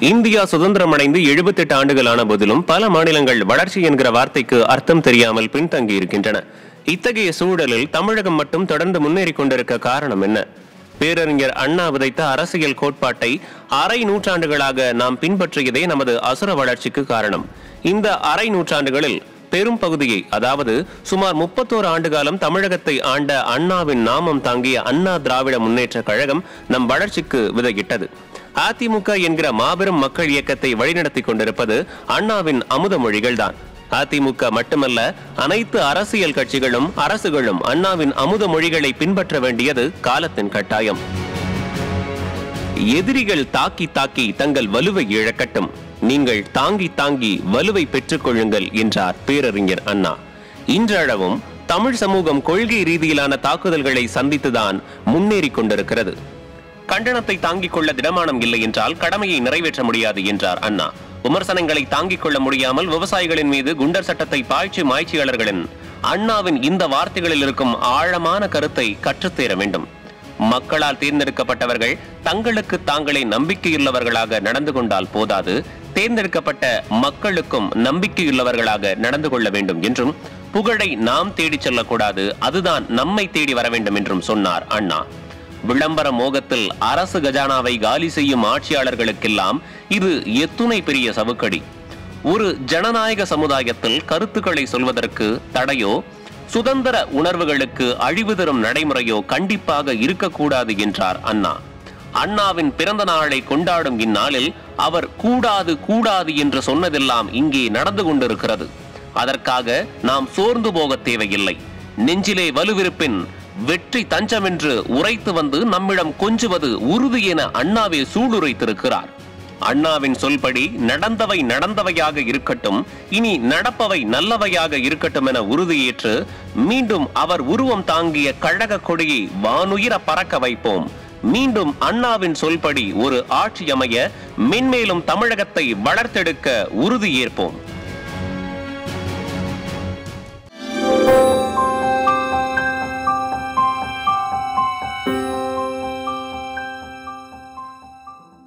India சுதந்திரமடைந்து 78 ஆண்டுகள் ஆன போதிலும் பல மாநிலங்கள் வளர்ச்சி என்கிற வார்த்தைக்கு அர்த்தம் தெரியாமல் பின்தங்கி இருக்கின்றன இத்தகைய சூழலில் தமிழகம் மட்டும் தொடர்ந்து முன்னேறி கொண்டிருக்க காரணம் என்ன பேரறிஞர் அண்ணா விதைத்த அரசியல் கோட்பாட்டை அரை நூற்றாண்டுகளாக நாம் பின்பற்றியதே நமது அசுர வளர்ச்சிக்கு காரணம் இந்த அரை நூற்றாண்டுகளில் பெரும் பகுதியை அதாவது சுமார் முப்பத்தோரு ஆண்டுகாலம் தமிழகத்தை ஆண்ட அண்ணாவின் நாமம் தாங்கிய அண்ணா திராவிட முன்னேற்ற கழகம் நம் வளர்ச்சிக்கு விதையிட்டது அதிமுக என்கிற மாபெரும் மக்கள் இயக்கத்தை வழிநடத்திக் கொண்டிருப்பது அண்ணாவின் அமுத மொழிகள்தான் அதிமுக மட்டுமல்ல அனைத்து அரசியல் கட்சிகளும் அரசுகளும் அண்ணாவின் அமுத மொழிகளை பின்பற்ற வேண்டியது காலத்தின் கட்டாயம் எதிரிகள் தாக்கி தாக்கி தங்கள் வலுவை இழக்கட்டும் நீங்கள் தாங்கி தாங்கி வலுவை பெற்றுக் கொள்ளுங்கள் என்றார் பேரறிஞர் அண்ணா இன்றளவும் தமிழ் சமூகம் கொள்கை ரீதியிலான தாக்குதல்களை சந்தித்துதான் முன்னேறிக் கொண்டிருக்கிறது கண்டனத்தை தாங்கிக் கொள்ள திடமானம் இல்லை என்றால் கடமையை நிறைவேற்ற முடியாது என்றார் அண்ணா விமர்சனங்களை தாங்கிக் கொள்ள முடியாமல் விவசாயிகளின் மீது குண்டர் சட்டத்தை பாய்ச்சி மாய்ச்சியாளர்களின் அண்ணாவின் இந்த வார்த்தைகளில் இருக்கும் ஆழமான கருத்தை கற்றுத்தேர வேண்டும் மக்களால் தேர்ந்தெடுக்கப்பட்டவர்கள் தங்களுக்கு தாங்களே நம்பிக்கையுள்ளவர்களாக நடந்து கொண்டால் போதாது தேர்ந்தெடுக்கப்பட்ட மக்களுக்கும் நம்பிக்கையுள்ளவர்களாக நடந்து கொள்ள வேண்டும் என்றும் புகழை நாம் தேடிச் செல்லக்கூடாது அதுதான் நம்மை தேடி வர வேண்டும் என்றும் சொன்னார் அண்ணா விளம்பர மோகத்தில் அரசு கஜானாவை காலி செய்யும் ஆட்சியாளர்களுக்கெல்லாம் இது எத்துணை பெரிய சவுக்கடி ஒரு ஜனநாயக சமுதாயத்தில் கருத்துக்களை சொல்வதற்கு தடையோ சுதந்திர உணர்வுகளுக்கு அழிவு தரும் நடைமுறையோ கண்டிப்பாக இருக்கக்கூடாது என்றார் அண்ணா அண்ணாவின் பிறந்த நாளை கொண்டாடும் இந்நாளில் அவர் கூடாது கூடாது என்று சொன்னதெல்லாம் இங்கே நடந்து கொண்டிருக்கிறது அதற்காக நாம் சோர்ந்து போக தேவையில்லை நெஞ்சிலே வலுவிருப்பின் வெற்றி தஞ்சம் என்று உரைத்து வந்து நம்மிடம் கொஞ்சுவது உறுதி என அண்ணாவே சூளுரைத்திருக்கிறார் அண்ணாவின் சொல்படி நடந்தவை நடந்தவையாக இருக்கட்டும் இனி நடப்பவை நல்லவையாக இருக்கட்டும் என உறுதியேற்று மீண்டும் அவர் உருவம் தாங்கிய கழக கொடியை வானுயிர பறக்க வைப்போம் மீண்டும் அண்ணாவின் சொல்படி ஒரு ஆட்சி அமைய மென்மேலும் தமிழகத்தை வளர்த்தெடுக்க உறுதியேற்போம்